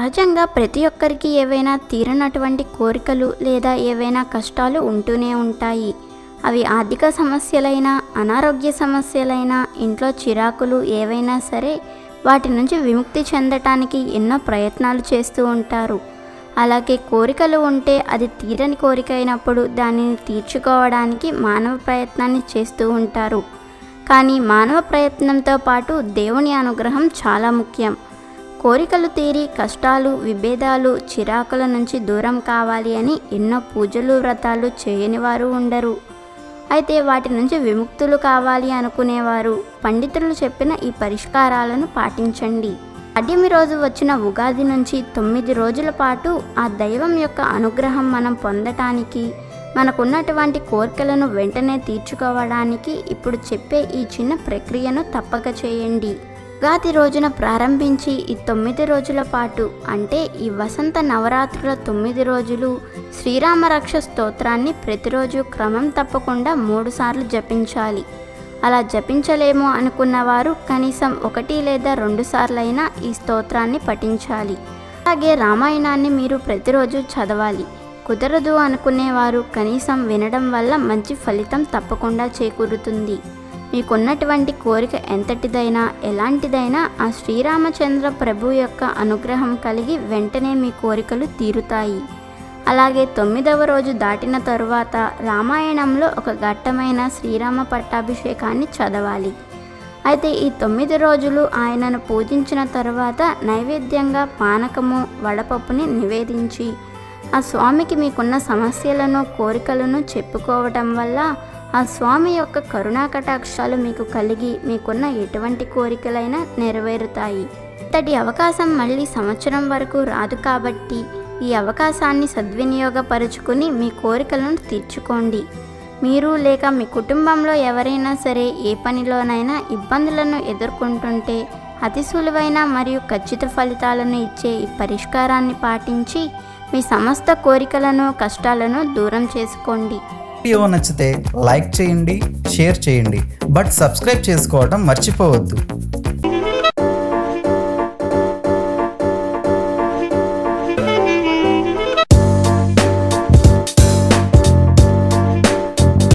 సహజంగా ప్రతి ఒక్కరికి ఏవైనా తీరనటువంటి కోరికలు లేదా ఏవైనా కష్టాలు ఉంటూనే ఉంటాయి అవి ఆర్థిక సమస్యలైనా అనారోగ్య సమస్యలైనా ఇంట్లో చిరాకులు ఏవైనా సరే వాటి నుంచి విముక్తి చెందటానికి ఎన్నో ప్రయత్నాలు చేస్తూ ఉంటారు అలాగే కోరికలు ఉంటే అది తీరని కోరిక అయినప్పుడు దానిని తీర్చుకోవడానికి మానవ ప్రయత్నాన్ని చేస్తూ ఉంటారు కానీ మానవ ప్రయత్నంతో పాటు దేవుని అనుగ్రహం చాలా ముఖ్యం కోరికలు తీరి కష్టాలు విభేదాలు చిరాకుల నుంచి దూరం కావాలి అని ఎన్నో పూజలు వ్రతాలు చేయని వారు ఉండరు అయితే వాటి నుంచి విముక్తులు కావాలి అనుకునేవారు పండితులు చెప్పిన ఈ పరిష్కారాలను పాటించండి అడ్యమి రోజు వచ్చిన ఉగాది నుంచి తొమ్మిది రోజుల పాటు ఆ దైవం యొక్క అనుగ్రహం మనం పొందటానికి మనకున్నటువంటి కోరికలను వెంటనే తీర్చుకోవడానికి ఇప్పుడు చెప్పే ఈ చిన్న ప్రక్రియను తప్పక చేయండి ఉగాది రోజున ప్రారంభించి ఈ తొమ్మిది రోజుల పాటు అంటే ఈ వసంత నవరాత్రుల తొమ్మిది రోజులు శ్రీరామ రక్ష స్తోత్రాన్ని ప్రతిరోజు క్రమం తప్పకుండా మూడుసార్లు జపించాలి అలా జపించలేము అనుకున్నవారు కనీసం ఒకటి లేదా రెండు సార్లైనా ఈ స్తోత్రాన్ని పఠించాలి అలాగే రామాయణాన్ని మీరు ప్రతిరోజు చదవాలి కుదరదు అనుకునేవారు కనీసం వినడం వల్ల మంచి ఫలితం తప్పకుండా చేకూరుతుంది మీకున్నటువంటి కోరిక ఎంతటిదైనా ఎలాంటిదైనా ఆ శ్రీరామచంద్ర ప్రభు యొక్క అనుగ్రహం కలిగి వెంటనే మీ కోరికలు తీరుతాయి అలాగే తొమ్మిదవ రోజు దాటిన తరువాత రామాయణంలో ఒక ఘట్టమైన శ్రీరామ పట్టాభిషేకాన్ని చదవాలి అయితే ఈ తొమ్మిది రోజులు ఆయనను పూజించిన తరువాత నైవేద్యంగా పానకము వడపప్పుని నివేదించి ఆ స్వామికి మీకున్న సమస్యలను కోరికలను చెప్పుకోవటం వల్ల ఆ స్వామి యొక్క కరుణా కటాక్షాలు మీకు కలిగి మీకున్న ఎటువంటి కోరికలైనా నెరవేరుతాయి ఇంతటి అవకాశం మళ్ళీ సంవత్సరం వరకు రాదు కాబట్టి ఈ అవకాశాన్ని సద్వినియోగపరుచుకుని మీ కోరికలను తీర్చుకోండి మీరు లేక మీ కుటుంబంలో ఎవరైనా సరే ఏ పనిలోనైనా ఇబ్బందులను ఎదుర్కొంటుంటే అతి సులువైన మరియు ఖచ్చిత ఫలితాలను ఇచ్చే ఈ పరిష్కారాన్ని పాటించి మీ సమస్త కోరికలను కష్టాలను దూరం చేసుకోండి వీడియో నచ్చితే లైక్ చేయండి షేర్ చేయండి బట్ సబ్స్క్రైబ్ చేసుకోవడం మర్చిపోవద్దు